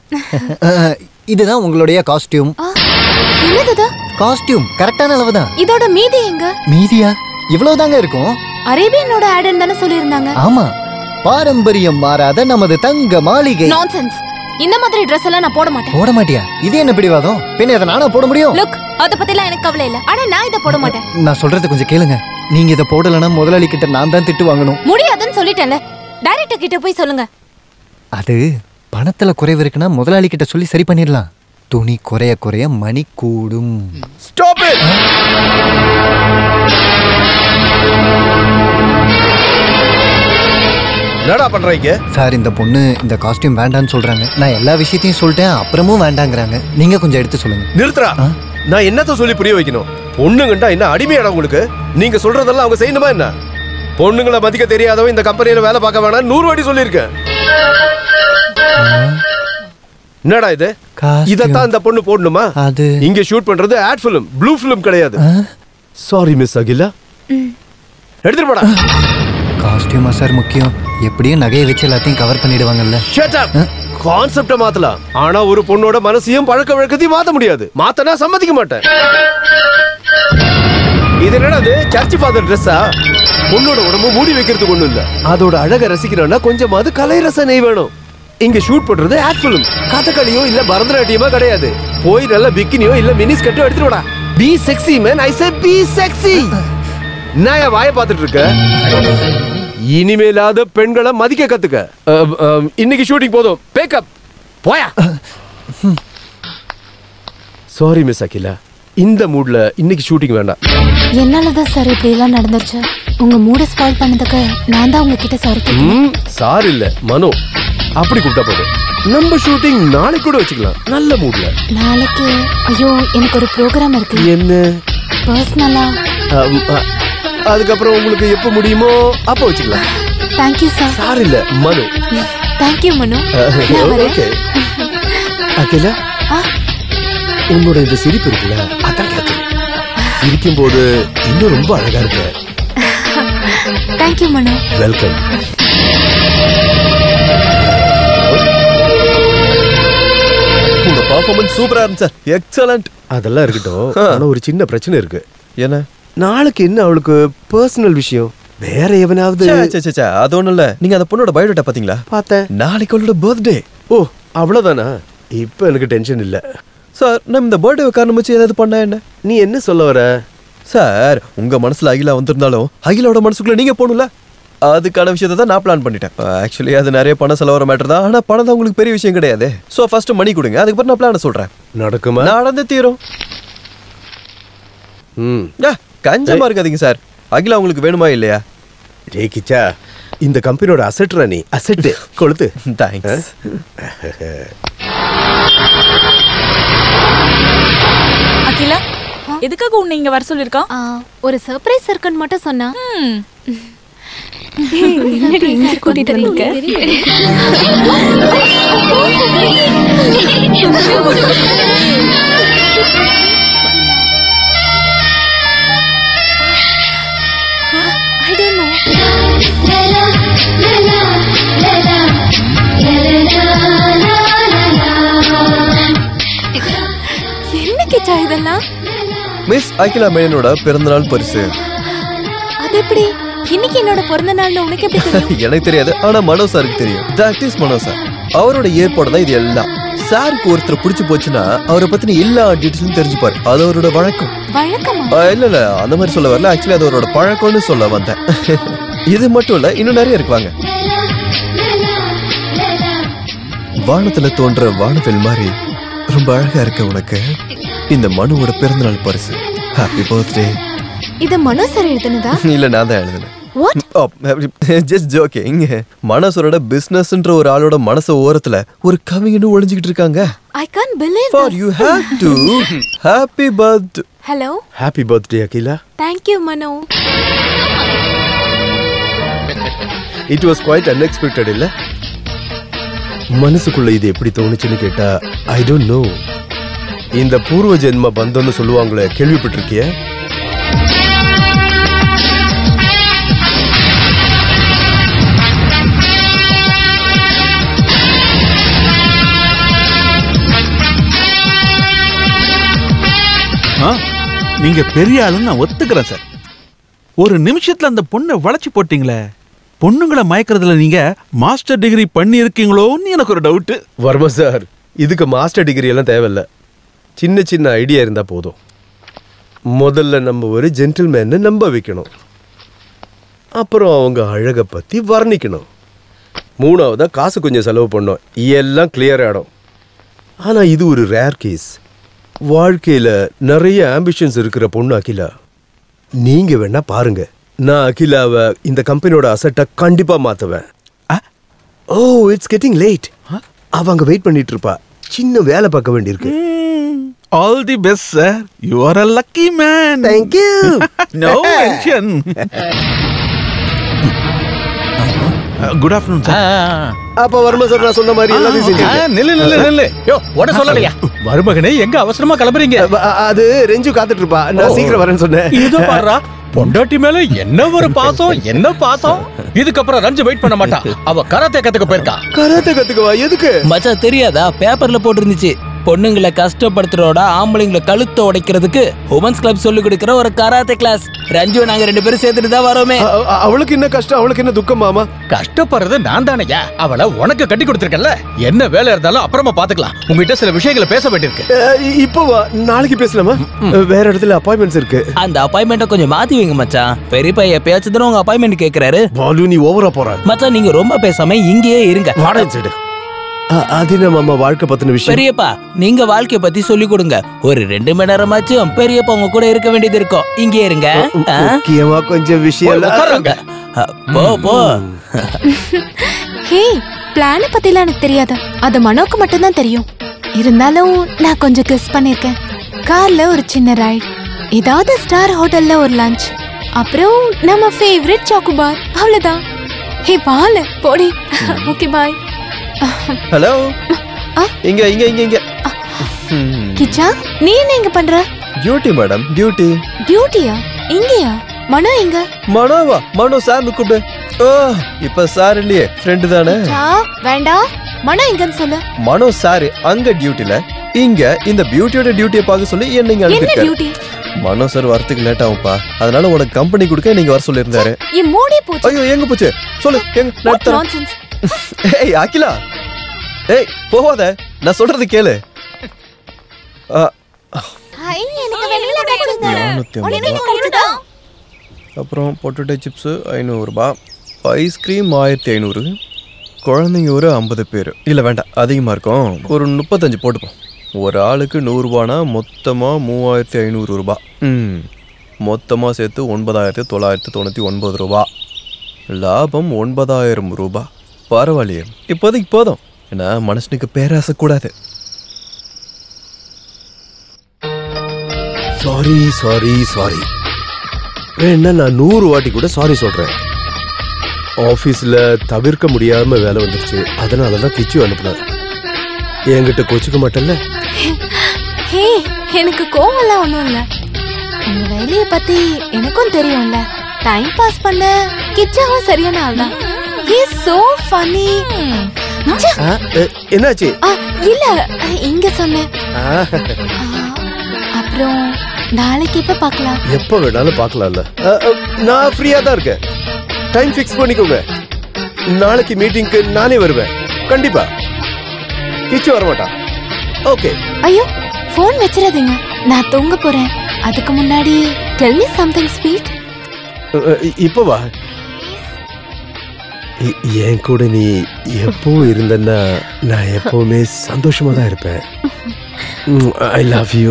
அஹ், இதுதான் உங்களுடைய காஸ்டியூம் ஆ, என்னது இது? காஸ்டியூம் கரெக்டான அளவு தான் இதோட மீதி எங்க மீதியா இவ்வளவுதாங்க இருக்கும் அரேபியனோட ஆடுன்னு தானே சொல்லியிருந்தாங்க ஆமா பாரம்பரியம் மாறாத நமது தங்க மாளிகை நான்சென்ஸ் இந்த மாதிரி Dress எல்லாம் நான் போட மாட்டேன் போட மாட்டியா இது என்ன பிடிவாதம் பின்ன இதை நானா போட முடியும் லுக் அத பத்திலாம் எனக்கு கவலை இல்ல ஆனா நான் இத போட மாட்டேன் நான் சொல்றத கொஞ்சம் கேளுங்க நீங்க இதை போடலைன்னா முதலாளி கிட்ட நான் தான் திட்டு வாங்கணும் முடியாதுன்னு சொல்லிட்டேன்ல டைரக்டர் கிட்ட போய் சொல்லுங்க அது பணத்துல குறைவு இருக்குன்னா முதலாளி கிட்ட சொல்லி சரி பண்ணிடலாம் துணி குறைய குறைய மணி கூடும் ஸ்டாப் இட் என்னடா பண்றீங்க சார் இந்த பொண்ணு இந்த காஸ்டியூம் வேண்டான்னு சொல்றாங்க நான் எல்லா விஷயத்தையும் சொல்லிட்டேன் அப்புறமும் வேண்டாங்கிறாங்க நீங்க கொஞ்சம் எடுத்து சொல்லுங்க நிறுத்துறா ஆ? நான் என்னத்த சொல்லி புரிய வைக்கணும் பொண்ணுங்கண்டா என்ன அடிமையாடா உங்களுக்கு நீங்க சொல்றதெல்லாம் அவங்க செய்யணுமா என்ன பொண்ணுங்களை மதிக்க தெரியாதவன் இந்த கம்பெனியில வேலை பார்க்க வேணாம் நூறு வாட்டி சொல்லியிருக்கேன் என்னடா இது Costume. இதத்தான் இந்த பொண்ணு போடணுமா அது இங்க ஷூட் பண்றது ஆட் ஃபிலிம் ப்ளூ ஃபிலிம் கிடையாது ஆ? சாரி மிஸ் அகிலா எடுத்துட்டு போடா காஸ்டியூமா சார் முக்கியம் எப்படியும் நகையை வச்சு எல்லாத்தையும் கவர் பண்ணிடுவாங்கல்ல ஷட் அப் கான்செப்ட மாத்தலாம் ஆனா ஒரு பொண்ணோட மனசையும் பழக்க வழக்கத்தையும் மாத்த முடியாது மாத்தனா சம்மதிக்க மாட்டேன் இது என்னடா இது சர்ச் ஃபாதர் ட்ரெஸ்ஸா பொண்ணோட உடம்பு மூடி வைக்கிறதுக்கு ஒண்ணும் இல்ல அதோட அழக ரசிக்கிறோம்னா கொஞ்சமாவது கலை ரசனை வேணும் இங்க ஷூட் பண்றது ஆட் ஃபிலிம் கதகளியோ இல்ல பரதநாட்டியமோ கிடையாது போய் நல்ல பிக்கினியோ இல்ல மினிஸ் கட்டோ எடுத்துட்டு வாடா be sexy man I say be sexy நான் என் வாயை பார்த்துட்டு இருக்க இனிமேலாத பெண்களை மதிக்க கத்துக்க அஹ், அஹ், இன்னைக்கு ஷூட்டிங் போதும் பேக்கப் போயா சாரி மிஸ் அகிலா இந்த மூட்ல இன்னைக்கு ஷூட்டிங் வேண்டாம் என்னாலதான் சார் இப்படி எல்லாம் நடந்துருச்சு உங்க மூட ஸ்பாயில் பண்ணதுக்கு நான் தான் உங்ககிட்ட சாரி கேட்கணும் ம் சார் இல்ல மனோ அப்படி கூப்பிட்டா போதும் நம்ம ஷூட்டிங் நாளைக்கு கூட வச்சுக்கலாம் நல்ல மூட்ல நாளைக்கு ஐயோ எனக்கு ஒரு ப்ரோக்ராம் இருக்கு என்ன பர்சனலா அம், அ, அதுக்கப்புறம் உங்களுக்கு எப்ப முடியுமோ அப்ப வச்சுக்கலாம் தேங்க்யூ சார் சார் இல்ல மனு தேங்க்யூ மனு நான் வரேன் ஓகே அகிலா ஆ, உன்னோட இந்த சிரிப்பு இருக்குல்ல அதான் கேட்டேன் சிரிக்கும் போது இன்னும் ரொம்ப அழகா இருக்கு தேங்க்யூ மனு வெல்கம் உங்க பர்ஃபார்மன்ஸ் சூப்பரா இருந்துச்சு எக்ஸலண்ட் அதெல்லாம் இருக்கட்டும் ஆனா ஒரு சின்ன பிரச்சனை இருக்கு என்ன நாளைக்கு என்ன அவளுக்கு பர்சனல் விஷயம் வேற எவனாவது ச்சே, ச்சே, ச்சே, ச்சே, அது ஒண்ணும் இல்ல நீங்க அந்த பொண்ணோட பயோடேட்டா பாத்தீங்களா பார்த்தேன் நாளைக்கு அவளோட பர்த்டே ஓ அவ்வளவுதானா இப்ப எனக்கு டென்ஷன் இல்ல சார் நம்ம இந்த பர்த்டே காரணம் வச்சு ஏதாவது பண்ணா என்ன நீ என்ன சொல்ல வர சார் உங்க மனசுல அகிலா வந்திருந்தாலும் அகிலாவோட மனசுக்குள்ள நீங்க போகணும்ல அதுக்கான விஷயத்தை தான் நான் பிளான் பண்ணிட்டேன் ஆக்சுவலி அது நிறைய பணம் செலவர மேட்டர் தான் ஆனா பணம் தான் உங்களுக்கு பெரிய விஷயம் கிடையாது சோ ஃபர்ஸ்ட் மணி கொடுங்க அதுக்கப்புறம் நான் பிளான சொல்றேன் நடக்குமா நடந்து தீரும் ம் ஆ, கஞ்சமா இருக்காதீங்க சார் அகிலா உங்களுக்கு வேணுமா இல்லையா ரே கிச்சா இந்த கம்பெனியோட அசெட்ரா நீ அசெட் கொளுத்து தேங்க்ஸ் அகிலா எதுக்காக உன்னை இங்க வர சொல்லிருக்கான் ஆ, ஒரு சர்ப்ரைஸ் இருக்குன்னு மட்டும் சொன்னா கூட்டிட்டு வந்திருக்க ஐ டோன்ட் நோ என்ன கிச்சா இதெல்லாம் மிஸ் அகிலா மேனனோட பிறந்தநாள் பரிசு அது எப்படி இன்னைக்கு என்னோட பிறந்த நாள்னு உனக்கு எப்படி தெரியும் எனக்கு தெரியாது ஆனா மனோ சாருக்கு தெரியும் தட் இஸ் மனோ சார் அவரோட ஏற்பாடு தான் இது எல்லாம் சாருக்கு ஒருத்தர் பிடிச்சு போச்சுன்னா அவரை பத்தின எல்லா டீட்டெயிலும் தெரிஞ்சுப்பாரு அது அவரோட வழக்கம் வழக்கமா ஆ, இல்ல இல்ல அந்த மாதிரி சொல்ல வரல ஆக்சுவலி அது அவரோட பழக்கம்னு சொல்ல வந்தேன் இது மட்டும் இல்ல இன்னும் நிறைய இருக்குவாங்க வானத்துல தோன்ற வானவில் மாதிரி ரொம்ப அழகா இருக்க உனக்கு இந்த மனுவோட பிறந்தநாள் பரிசு ஹாப்பி பர்த்டே இது மனோ சார் எழுதுனதா இல்ல நான் தான் எழுதினேன் வாட் ஜஸ்ட் ஜோக்கிங் மனசோட பிசினஸ்ன்ற ஒரு ஆளோட மனச ஓரத்துல ஒரு கவிங்கன்னு ஒளிஞ்சுக்கிட்டு இருக்காங்க I can believe for you have to happy birth hello happy birthday Akila thank you Mano it was quite unexpected இல்ல மனசுக்குள்ள இது எப்படி தோணுச்சுன்னு கேட்டா ஐ டோன்ட் நோ இந்த பூர்வ ஜென்ம பந்தம்னு சொல்லுவாங்களே கேள்விப்பட்டிருக்கிய நீங்க பெரிய ஆளுன்னு நான் ஒத்துக்கிறேன் சார் ஒரு நிமிஷத்துல அந்த பொண்ணை வளைச்சு போட்டீங்களே பொண்ணுங்களை மயக்கிறதுல நீங்க மாஸ்டர் டிகிரி பண்ணி இருக்கீங்களோன்னு எனக்கு ஒரு டவுட்டு வர்மா சார் இதுக்கு மாஸ்டர் டிகிரி எல்லாம் தேவையில்ல சின்ன சின்ன ஐடியா இருந்தா போதும் முதல்ல நம்ம ஒரு ஜென்டில்மேன்னு நம்ப வைக்கணும் அப்புறம் அவங்க அழகை பத்தி வர்ணிக்கணும் மூணாவதா காசு கொஞ்சம் செலவு பண்ணோம் எல்லாம் கிளியர் ஆயிடும் ஆனா இது ஒரு ரேர் கேஸ் வாழ்க்கையில நிறைய ஆம்பிஷன்ஸ் இருக்கிற பொண்ணு அகிலா நீங்க வேணா பாருங்க நான் அகிலாவை இந்த கம்பெனியோட அசட்டை கண்டிப்பா மாத்துவேன் ஓ இட்ஸ் கெட்டிங் லேட் அவங்க வெயிட் பண்ணிட்டு இருப்பா சின்ன வேலை பார்க்க வேண்டியிருக்கு all the best sir you are a lucky man thank you no tension good afternoon sir அப்ப வர்மா சார் நான் சொன்ன மாதிரி எல்லாத்தையும் ஆ, செஞ்சீங்க நில்லு நில்லு நில்லு யோ உட சொல்லலையா மருமகனே எங்க அவசரமா கிளம்புறீங்க அ- அது ரெஞ்சு காத்துட்டு இருப்பா நான் சீக்கிரம் வரேன்னு சொன்னேன் இதோ பாருடா பொண்டாட்டி மேல என்ன ஒரு பாசம் என்ன பாசம் இதுக்கப்புறம் ரஞ்சு வெயிட் பண்ண மாட்டா அவ கராத்தே கத்துக்க போயிருக்கா கராத்தே கத்துக்கவா எதுக்கு மச்சான் தெரியாதா பேப்பர்ல போட்டிருந்துச்சு பொண்ணுங்களை கஷ்டப்படுத்துறோட ஆம்பளைங்களை கழுத்தை உடைக்கிறதுக்கு உமன்ஸ் கிளப் சொல்லி கொடுக்கிற ஒரு கராத்தே கிளாஸ் ரஞ்சு நாங்க ரெண்டு பேரும் சேர்த்துட்டு தான் வரோமே அ- அ- அவளுக்கு என்ன கஷ்டம் அவளுக்கு என்ன துக்கம் மாமா கஷ்டப்படுறது நான் தானையா அவளை உனக்கு கட்டி கொடுத்திருக்கல என்ன வேலை இருந்தாலும் அப்புறமா பாத்துக்கலாம் உங்ககிட்ட சில விஷயங்களை பேச வேண்டியிருக்கு அ, இ- இப்போ வா நாளைக்கு பேசலாமா வேற இடத்துல அப்பாயின்மெண்ட்ஸ் இருக்கு அந்த அப்பாயின்மெண்ட்டை கொஞ்சம் மாத்தி வைங்க மச்சான் பெரியப்பா எப்பயாச்சும் தானே உங்க அப்பாயின்மெண்ட் கேக்குறாரு பாலு நீ ஓவரா போற மச்சான் நீங்க ரொம்ப பேசாம இங்கேயே இருங்க வாடா சைடு அது என்ன மாமா வாழ்க்கை பத்தின விஷயம் பெரியப்பா நீங்க வாழ்க்கைய பத்தி சொல்லி கொடுங்க ஒரு ரெண்டு மணி நேரமாச்சும் பெரியப்பா உங்க கூட இருக்க வேண்டியது இருக்கும் இங்கே இருங்க ஆ? முக்கியமா கொஞ்சம் விஷயம் இல்ல. உட்காருங்க அ, போ போ ஹே பிளான பத்திலாம் எனக்கு தெரியாது அது மனோக்கு மட்டும்தான் தெரியும் இருந்தாலும் நான் கொஞ்சம் கிஸ் பண்ணிருக்கேன் கார்ல ஒரு சின்ன ரைட் ஏதாவது ஸ்டார் ஹோட்டல்ல ஒரு லஞ்ச் அப்புறம் நம்ம ஃபேவரட் சாக்குபார் அவ்வளவுதான் ஹே பால போடி ஓகே பாய் ஹலோ ஆ? இங்க இங்க இங்க இங்க கிச்சா நீ என்ன இங்க பண்ற டியூட்டி மேடம் டியூட்டி டியூட்டியா இங்கயா மனோ எங்க மனோவா மனோ சார்னு கூப்பிடு ஓ இப்ப சார் இல்லையே ஃப்ரெண்டு தானே கிச்சா வேண்டாம் மனோ எங்கன்னு சொல்லு மனோ சார் அங்க டியூட்டில இங்க இந்த பியூட்டியோட டியூட்டியை பார்க்க சொல்லி என்ன இங்க என்ன அனுப்பியிருக்காரு டியூட்டி மனோ சார் வரத்துக்கு லேட் ஆகும்ப்பா அதனால உனக்கு கம்பெனி கொடுக்க நீங்க வர சொல்லியிருந்தாரு என் மூடி போச்சு ஐயோ எங்க போச்சு சொல்லு எங்க நான் What தரேன். nonsense. ஏய் அகிலா ஏய் போகாத நான் சொல்றது கேளு ஆ, ஐ, எனக்கு வெளியில கிடைச்சது. நானூத்தி ஐம்பது உடனே கிடைச்சதா? அப்புறம் பொட்டேட்டோ சிப்ஸு ஐநூறுரூபா ஐஸ்கிரீம் ஆயிரத்தி ஐநூறு குழந்தைங்க ஒரு ஐம்பது பேர் இல்லை வேண்டாம் அதிகமாக இருக்கும் ஒரு முப்பத்தஞ்சு போட்டுப்போம் ஒரு ஆளுக்கு நூறுரூபானா மொத்தமாக மூவாயிரத்தி ஐநூறு ரூபா ம் மொத்தமாக சேர்த்து ஒன்பதாயிரத்தி தொள்ளாயிரத்தி தொண்ணூற்றி ஒன்பது ரூபா லாபம் ஒன்பதாயிரம் ரூபா பரவாயில்லையே இப்போதைக்கு போதும் ஏன்னா மனுஷனுக்கு பேராசை கூடாது சாரி சாரி சாரி வேணா நான் நூறு வாட்டி கூட சாரி சொல்றேன் ஆபீஸ்ல தவிர்க்க முடியாம வேலை வந்துருச்சு அதனால தான் கிச்சு அனுப்புனேன் என்கிட்ட கோச்சிக்க மாட்டேன்ல ஹே எனக்கு கோவம்லாம் ஒண்ணும் இல்ல உங்க வேலைய பத்தி எனக்கும் தெரியும்ல டைம் பாஸ் பண்ண கிச்சாவும் சரியான ஆள் தான் ஹி சோ ஃபனி ஆ, எ, என்னாச்சு இல்ல இங்க சொன்னேன் ஆ, ஆ, அப்புறம் நாளைக்கு எப்ப பார்க்கலாம் எப்ப வேணாலும் பார்க்கலாம்ல அ, அ, நான் ஃப்ரீயா தான் இருக்கேன் டைம் ஃபிக்ஸ் பண்ணிக்கோங்க நாளைக்கு மீட்டிங்க்கு நானே வருவேன் கண்டிப்பா கிச்சு வர மாட்டான் ஓகே ஐயோ ஃபோன் வச்சிடாதீங்க நான் தூங்க போறேன் அதுக்கு முன்னாடி டெல் மீ சம்திங் ஸ்வீட் இப்போ வா இ- என் கூட நீ எப்பவும் இருந்தன்னா நான் எப்பவுமே சந்தோஷமா தான் இருப்பேன் ஐ லவ் யூ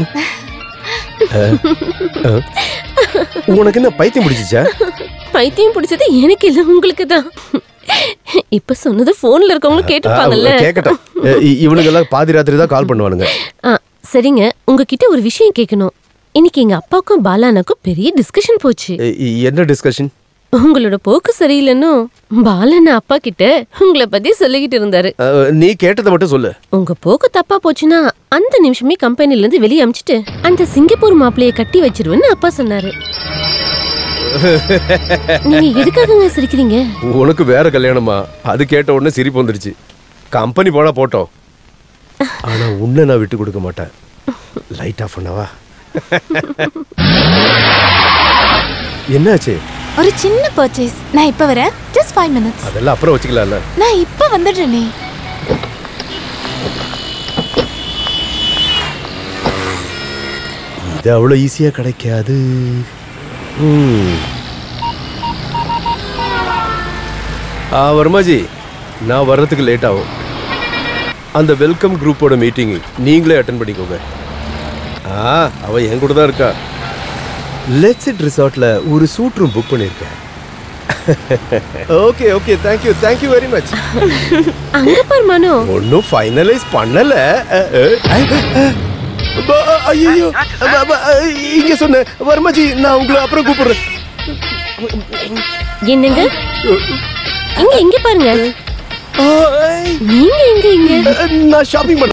உனக்கு என்ன பைத்தியம் பிடிச்சிச்சா பைத்தியம் பிடிச்சது எனக்கு இல்ல உங்களுக்கு தான் இப்ப சொன்னது போன்ல இருக்கவங்க கேட்டிருப்பாங்கல்ல கேட்கட்டும் இவனுங்க எல்லாம் பாதி ராத்திரி தான் கால் பண்ணுவானுங்க ஆ, சரிங்க உங்ககிட்ட ஒரு விஷயம் கேட்கணும் இன்னைக்கு எங்க அப்பாவுக்கும் பாலானாக்கும் பெரிய டிஸ்கஷன் போச்சு இ- இ- என்ன டிஸ்கஷன் உங்களோட போக்கு சரியில்லைன்னு பாலன் அப்பா கிட்ட உங்களை பத்தி சொல்லிக்கிட்டு இருந்தாரு நீ கேட்டதை மட்டும் சொல்லு உங்க போக்கு தப்பா போச்சுன்னா அந்த நிமிஷமே கம்பெனில இருந்து வெளியே அமிச்சிட்டு அந்த சிங்கப்பூர் மாப்பிளைய கட்டி வச்சிருவேன்னு அப்பா சொன்னாரு நீங்க எதுக்காகங்க சிரிக்கிறீங்க உனக்கு வேற கல்யாணமா அது கேட்ட உடனே சிரிப்பு வந்துடுச்சு கம்பெனி போனா போட்டோம் ஆனா உன்னை நான் விட்டு கொடுக்க மாட்டேன் லைட் ஆஃப் பண்ணவா என்னாச்சு ஒரு சின்ன பர்ச்சேஸ் நான் இப்ப வரேன் ஜஸ்ட் ஃபைவ் மினிட்ஸ் அதெல்லாம் அப்புறம் வச்சுக்கலாம்ல நான் இப்ப வந்துடுறேனே இது அவ்வளவு ஈஸியா கிடைக்காது ம். ஆ வர்மாஜி நான் வர்றதுக்கு லேட் ஆகும் அந்த வெல்கம் குரூப்போட மீட்டிங் நீங்களே அட்டன் பண்ணிக்கோங்க ஆ அவ என் கூட தான் இருக்கா லெட்ஸ் இட் ரிசார்ட்ல ஒரு சூட் ரூம் புக் பண்ணியிருக்கேன் okay okay thank you thank you very much அங்க பாரு மனோ ஒன்னும் ஃபைனலைஸ் பண்ணல ஐயோ இங்க சொன்ன வர்மாஜி நான் உங்களை அப்புறம் கூப்பிடுறேன் என்னங்க இங்க இங்க பாருங்க நீங்க எங்க இங்க நான் ஷாப்பிங் பண்ண